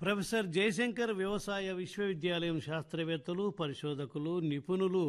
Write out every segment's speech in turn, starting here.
professor Jayashankar వ్యవసాయ విశ్వవిద్యాలయం శాస్త్రవేత్తలు పరిశోధకులు నిపుణులు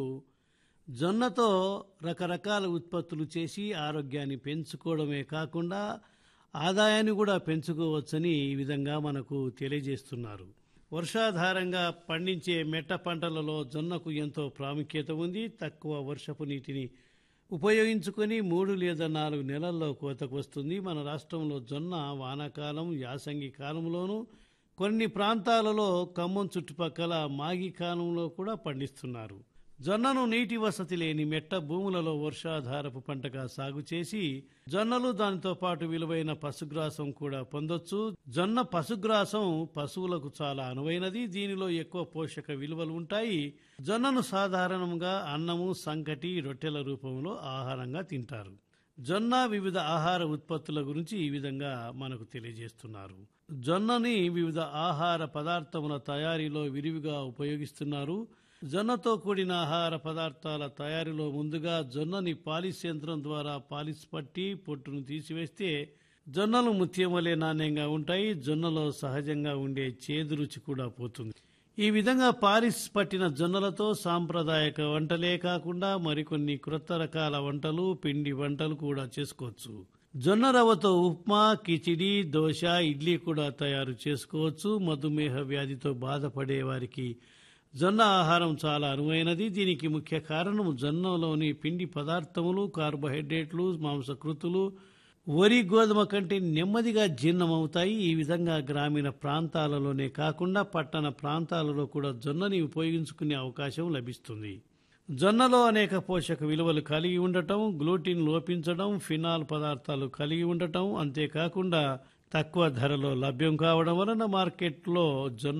జొన్నతో రకరకాల ఉత్పత్తులు చేసి ఆరోగ్యాన్ని పెంచుకోవడమే కాకుండా ఆదాయాన్ని కూడా పెంచుకోవచ్చని ఈ విధంగా మనకు తెలియజేస్తున్నారు వర్షాధారంగా పండించే మెట్ట పంటలలో జొన్నకు ఎంతో ప్రాముఖ్యత ఉంది తక్కువ వర్షపు నీటిని ఉపయోగించుకొని మూడు లేదా నాలుగు నెలల్లో కోతకు వస్తుంది మన రాష్ట్రంలో జొన్న వానాకాలం యాసంగి కాలంలోనూ కొన్ని ప్రాంతాలలో ఖమ్మం చుట్టుపక్కల మాగి కాలంలో కూడా పండిస్తున్నారు జొన్నను నీటి వసతి లేని మెట్ట భూములలో వర్షాధారపు పంటగా సాగు చేసి జొన్నలు దానితో పాటు విలువైన పశుగ్రాసం కూడా పొందొచ్చు జొన్న పశుగ్రాసం పశువులకు చాలా అనువైనది దీనిలో ఎక్కువ పోషక విలువలు ఉంటాయి జొన్నను సాధారణంగా అన్నము సంకటి రొట్టెల రూపంలో ఆహారంగా తింటారు జొన్న వివిధ ఆహార ఉత్పత్తుల గురించి ఈ విధంగా మనకు తెలియజేస్తున్నారు జొన్నని వివిధ ఆహార పదార్థముల తయారీలో విరివిగా ఉపయోగిస్తున్నారు జొన్నతో కూడిన ఆహార పదార్థాల తయారీలో ముందుగా జొన్నని పాలిష్ యంత్రం ద్వారా పాలిష్ పట్టి పొట్టును తీసివేస్తే జొన్నలు ముత్యం వలె నాణ్యంగా ఉంటాయి జొన్నలో సహజంగా ఉండే చేదు రుచి కూడా పోతుంది ఈ విధంగా పాలిష్ పట్టిన జొన్నలతో సాంప్రదాయక వంటలే కాకుండా మరికొన్ని క్రొత్త రకాల వంటలు పిండి వంటలు కూడా చేసుకోవచ్చు జొన్న రవ్వతో ఉప్మా కిచిడి దోశ ఇడ్లీ కూడా తయారు చేసుకోవచ్చు మధుమేహ వ్యాధితో బాధపడే వారికి జొన్న ఆహారం చాలా అనువైనది దీనికి ముఖ్య కారణం జొన్నలోని పిండి పదార్థములు కార్బోహైడ్రేట్లు మాంసకృతులు వరి గోధుమ కంటే నెమ్మదిగా జీర్ణమవుతాయి ఈ విధంగా గ్రామీణ ప్రాంతాలలోనే కాకుండా పట్టణ ప్రాంతాలలో కూడా జొన్నని ఉపయోగించుకునే అవకాశం లభిస్తుంది జొన్నలో అనేక పోషక విలువలు కలిగి ఉండటం గ్లూటిన్ లోపించడం ఫినాల్ పదార్థాలు కలిగి ఉండటం అంతేకాకుండా తక్కువ ధరలో లభ్యం కావడం వలన మార్కెట్లో జొన్న